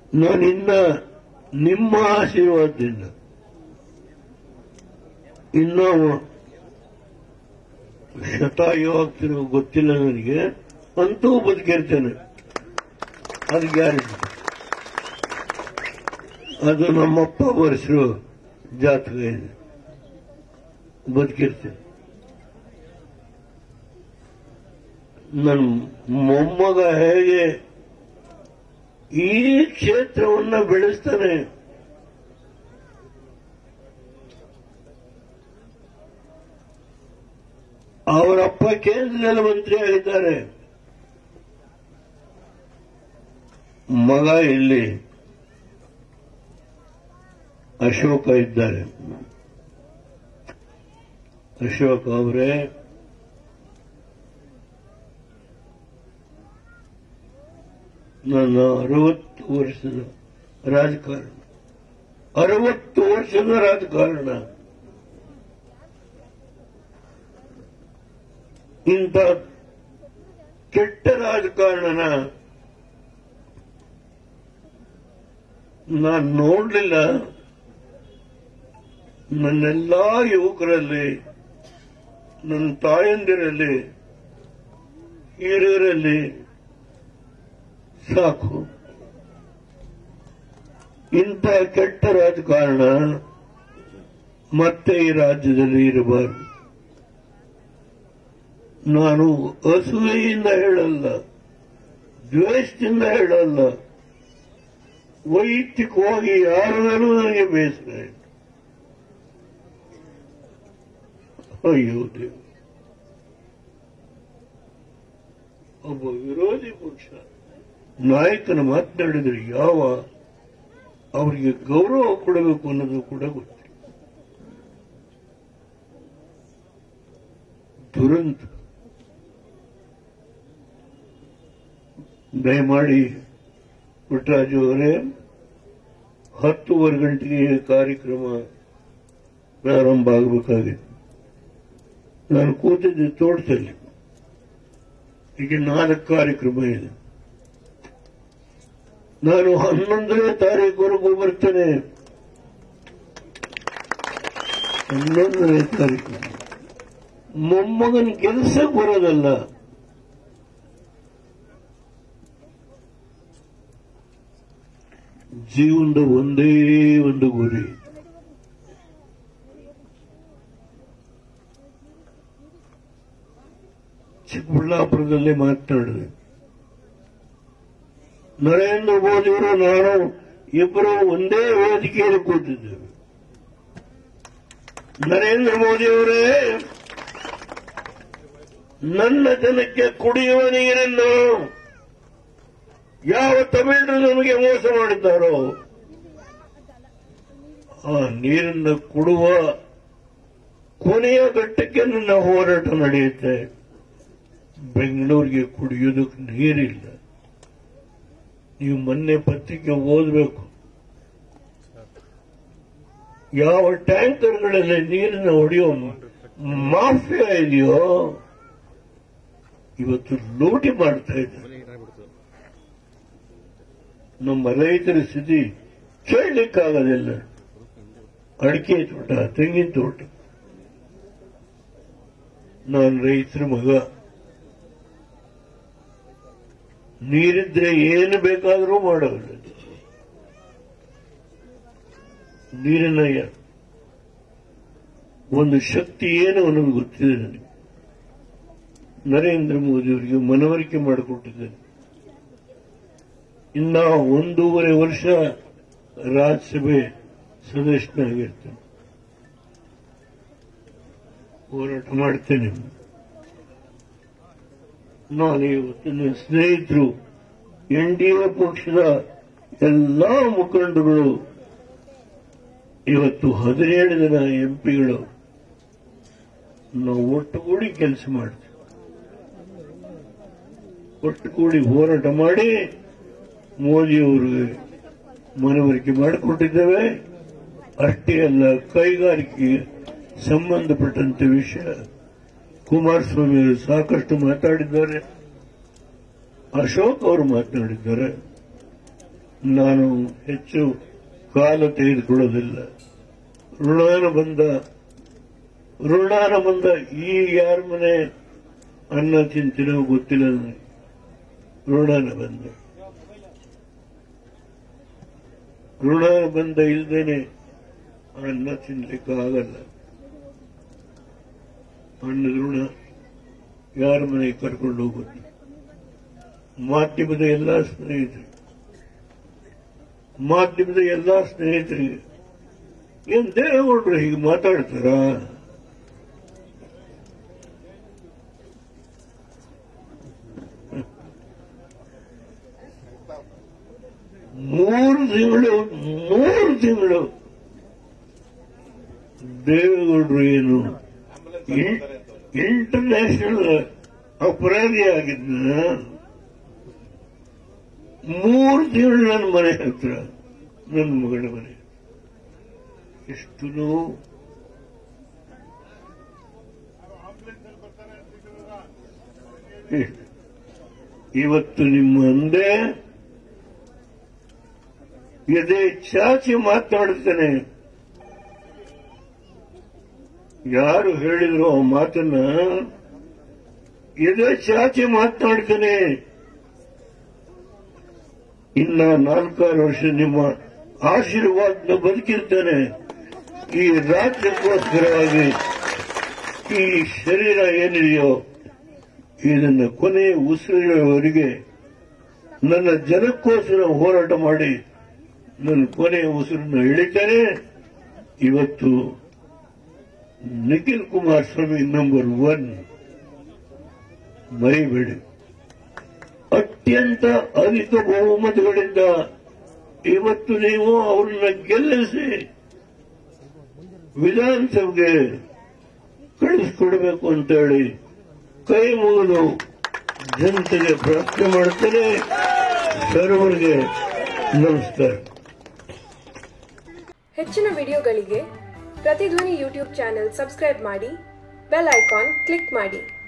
ನಾನಿನ್ನ ನಿಮ್ಮ ಆಶೀರ್ವಾದದಿಂದ ಇನ್ನೂ ಶತಾಯು ಆಗ್ತಿರೋ ಗೊತ್ತಿಲ್ಲ ನನಗೆ ಅಂತೂ ಬದುಕಿರ್ತೇನೆ ಅದು ಗ್ಯಾರಂಟಿ ಅದು ನಮ್ಮಪ್ಪ ಬರೆಸಿರೋ ಜಾತಕ ಇದೆ ಬದುಕಿರ್ತೇನೆ ನನ್ನ ಮೊಮ್ಮಗ ಹೇಗೆ ಈ ಕ್ಷೇತ್ರವನ್ನ ಬೆಳೆಸ್ತಾನೆ ಅವರಪ್ಪ ಕೇಂದ್ರದಲ್ಲಿ ಮಂತ್ರಿ ಆಗಿದ್ದಾರೆ ಮಗ ಇಲ್ಲಿ ಅಶೋಕ ಇದ್ದಾರೆ ಅಶೋಕ್ ಅವರೇ ನನ್ನ ಅರವತ್ತು ವರ್ಷದ ರಾಜಕಾರಣ ಅರವತ್ತು ವರ್ಷದ ರಾಜಕಾರಣ ಇಂಥ ಕೆಟ್ಟ ರಾಜಕಾರಣನ ನಾನು ನೋಡಲಿಲ್ಲ ನನ್ನೆಲ್ಲಾ ಯುವಕರಲ್ಲಿ ನನ್ನ ತಾಯಂದಿರಲ್ಲಿ ಹಿರಿಯರಲ್ಲಿ ಸಾಕು ಇಂಥ ಕೆಟ್ಟ ರಾಜಕಾರಣ ಮತ್ತೆ ಈ ರಾಜ್ಯದಲ್ಲಿ ಇರಬಾರದು ನಾನು ಅಸೂಯೆಯಿಂದ ಹೇಳಲ್ಲ ದ್ವೇಷದಿಂದ ಹೇಳಲ್ಲ ವೈಯಕ್ತಿಕವಾಗಿ ಯಾರ ಮೇಲೂ ನನಗೆ ಬೇಸರ ಇಲ್ಲ ಅಯ್ಯೋ ದೇವ ಒಬ್ಬ ವಿರೋಧಿ ಪಕ್ಷ ನಾಯಕನ ಮಾತನಾಡಿದರೆ ಯಾವ ಅವರಿಗೆ ಗೌರವ ಕೊಡಬೇಕು ಅನ್ನೋದು ಕೂಡ ಗೊತ್ತಿಲ್ಲ ದುರಂತ ದಯಮಾಡಿ ಪುಟ್ಟರಾಜು ಅವರೇ ಹತ್ತುವರೆ ಗಂಟೆಗೆ ಕಾರ್ಯಕ್ರಮ ಪ್ರಾರಂಭ ಆಗಬೇಕಾಗಿತ್ತು ನಾನು ಕೂತಿದ್ದೆ ತೋಟದಲ್ಲಿ ಈಗ ನಾಲ್ಕು ಕಾರ್ಯಕ್ರಮ ಇದೆ ನಾನು ಹನ್ನೊಂದನೇ ತಾರೀಕುವರೆಗೂ ಬರ್ತೇನೆ ಹನ್ನೊಂದನೇ ತಾರೀಕು ಮೊಮ್ಮಗನ ಕೆಲಸಕ್ಕೆ ಬರೋದಲ್ಲ ಜೀವನದ ಒಂದೇ ಒಂದು ಗುರಿ ಚಿಕ್ಕಬಳ್ಳಾಪುರದಲ್ಲಿ ಮಾತನಾಡಿದೆ ನರೇಂದ್ರ ಮೋದಿಯವರು ನಾನು ಇಬ್ಬರು ಒಂದೇ ವೇದಿಕೆಯಲ್ಲಿ ಕೂತಿದ್ದೇವೆ ನರೇಂದ್ರ ಮೋದಿಯವರೇ ನನ್ನ ಜನಕ್ಕೆ ಕುಡಿಯುವ ನೀರನ್ನು ಯಾವ ತಮಿಳರು ನಮಗೆ ಮೋಸ ಮಾಡಿದ್ದಾರೋ ಆ ನೀರನ್ನು ಕೊಡುವ ಕೊನೆಯ ಘಟ್ಟಕ್ಕೆ ನನ್ನ ಹೋರಾಟ ನಡೆಯುತ್ತೆ ಬೆಂಗಳೂರಿಗೆ ಕುಡಿಯೋದಕ್ಕೆ ನೀರಿಲ್ಲ ನೀವು ಮೊನ್ನೆ ಪತ್ರಿಕೆ ಓದಬೇಕು ಯಾವ ಟ್ಯಾಂಕರ್ಗಳಲ್ಲಿ ನೀರನ್ನು ಹೊಡೆಯೋ ಮಾಫಿಯಾ ಇದೆಯೋ ಇವತ್ತು ಲೂಟಿ ಮಾಡ್ತಾ ಇದ್ದಾರೆ ನಮ್ಮ ರೈತರ ಸ್ಥಿತಿ ಕೇಳಲಿಕ್ಕಾಗೋದಿಲ್ಲ ಅಡಿಕೆ ತೋಟ ತೆಂಗಿನ ತೋಟ ನಾನು ರೈತರ ಮಗ ನೀರಿದ್ರೆ ಏನು ಬೇಕಾದರೂ ಮಾಡಬಲ್ಲ ನೀರಿನ ಯ- ಒಂದು ಶಕ್ತಿ ಏನು ಅನ್ನೋದು ಗೊತ್ತಿದೆ ನನಗೆ ನರೇಂದ್ರ ಮೋದಿ ಅವರಿಗೆ ಮನವರಿಕೆ ಮಾಡಿಕೊಟ್ಟಿದ್ದೇನೆ ಇನ್ನ ಒಂದೂವರೆ ವರ್ಷ ರಾಜ್ಯಸಭೆ ಸದಸ್ಯನಾಗಿರ್ತೇನೆ ಹೋರಾಟ ಮಾಡ್ತೇನೆ ನಾನು ಇವತ್ತು ನನ್ನ ಸ್ನೇಹಿತರು ಎನ್ ಡಿ ಎ ಪಕ್ಷದ ಎಲ್ಲಾ ಮುಖಂಡರುಗಳು ಇವತ್ತು ಹದಿನೇಳು ಜನ ಎಂಪಿಗಳು ನಾವು ಒಟ್ಟುಗೂಡಿ ಕೆಲಸ ಮಾಡ್ತೀವಿ ಒಟ್ಟುಗೂಡಿ ಹೋರಾಟ ಮಾಡಿ ಮೋದಿಯವರಿಗೆ ಮನವರಿಕೆ ಮಾಡಿಕೊಟ್ಟಿದ್ದೇವೆ ಅಷ್ಟೇ ಅಲ್ಲ ಕೈಗಾರಿಕೆಗೆ ಸಂಬಂಧಪಟ್ಟಂತೆ ವಿಷಯ ಕುಮಾರಸ್ವಾಮಿ ಅವರು ಸಾಕಷ್ಟು ಮಾತಾಡಿದ್ದಾರೆ ಅಶೋಕ್ ಅವರು ಮಾತನಾಡಿದ್ದಾರೆ ನಾನು ಹೆಚ್ಚು ಕಾಲ ತೆಗೆದುಕೊಳ್ಳೋದಿಲ್ಲ ಋಣಾನ ಬಂದ ಋಣಾನ ಬಂದ ಈ ಯಾರ ಮನೆ ಅನ್ನ ತಿಂತೀನೋ ಗೊತ್ತಿಲ್ಲ ನನಗೆ ಋಣಾನ ಬಂದ ಋಣಾನ ಬಂದ ಇಲ್ದೇನೆ ಅನ್ನ ತಿನ್ಲಿಕ್ಕೆ ಆಗಲ್ಲ ಅನ್ನದ ಋಣ ಯಾರ ಮನೆಗೆ ಕರ್ಕೊಂಡು ಹೋಗುತ್ತೆ ಮಾಧ್ಯಮದ ಎಲ್ಲಾ ಸ್ನೇಹಿತರು ಮಾಧ್ಯಮದ ಎಲ್ಲಾ ಸ್ನೇಹಿತರಿಗೆ ಏನ್ ದೇವೇಗೌಡರು ಹೀಗೆ ಮಾತಾಡ್ತಾರ ಮೂರು ತಿಂಗಳು ಮೂರು ತಿಂಗಳು ದೇವೇಗೌಡರು ಏನು ಇಂಟರ್ನ್ಯಾಷನಲ್ ಅಪರಾಧಿ ಆಗಿದ್ದ ಮೂರು ತಿಂಗಳು ನನ್ನ ಮನೆ ಹತ್ರ ನನ್ನ ಮಗಳ ಮನೆ ಎಷ್ಟು ನೋವು ಎಷ್ಟು? ಇವತ್ತು ನಿಮ್ಮ ಅಂದೆ ಎದೆ ಚಾಚಿ ಮಾತನಾಡುತ್ತೇನೆ ಯಾರು ಹೇಳಿದ್ರು ಆ ಮಾತನ್ನ ಎದೆ ಚಾಚಿ ಮಾತನಾಡ್ತೇನೆ ಇನ್ನ ನಾಲ್ಕಾರು ವರ್ಷ ನಿಮ್ಮ ಆಶೀರ್ವಾದ ಬದುಕಿರ್ತೇನೆ ಈ ರಾಜ್ಯಕ್ಕೋಸ್ಕರವಾಗಿ ಈ ಶರೀರ ಏನಿದೆಯೋ ಇದನ್ನ ಕೊನೆ ಉಸಿರಿನವರೆಗೆ ನನ್ನ ಜನಕ್ಕೋಸ್ಕರ ಹೋರಾಟ ಮಾಡಿ ನನ್ನ ಕೊನೆಯ ಉಸಿರನ್ನು ಇಳಿತೇನೆ ಇವತ್ತು ನಿಖಿಲ್ ಕುಮಾರಸ್ವಾಮಿ ನಂಬರ್ ಒನ್ ಮರಿಬೇಡಿ ಅತ್ಯಂತ ಅಧಿಕ ಬಹುಮತಗಳಿಂದ ಇವತ್ತು ನೀವು ಅವರನ್ನ ಗೆಲ್ಲಿಸಿ ವಿಧಾನಸಭೆಗೆ ಕಳಿಸ್ಕೊಡ್ಬೇಕು ಅಂತ ಹೇಳಿ ಕೈ ಮುಗಿದು ಜನತೆಗೆ ಪ್ರಾರ್ಥನೆ ಮಾಡ್ತೇನೆ ಸರ್ವರಿಗೆ ನಮಸ್ಕಾರ ಹೆಚ್ಚಿನ ವಿಡಿಯೋಗಳಿಗೆ ಪ್ರತಿಧ್ವನಿ ಯೂಟ್ಯೂಬ್ ಚಾನೆಲ್ ಸಬ್ಸ್ಕ್ರೈಬ್ ಮಾಡಿ ಬೆಲ್ ಐಕಾನ್ ಕ್ಲಿಕ್ ಮಾಡಿ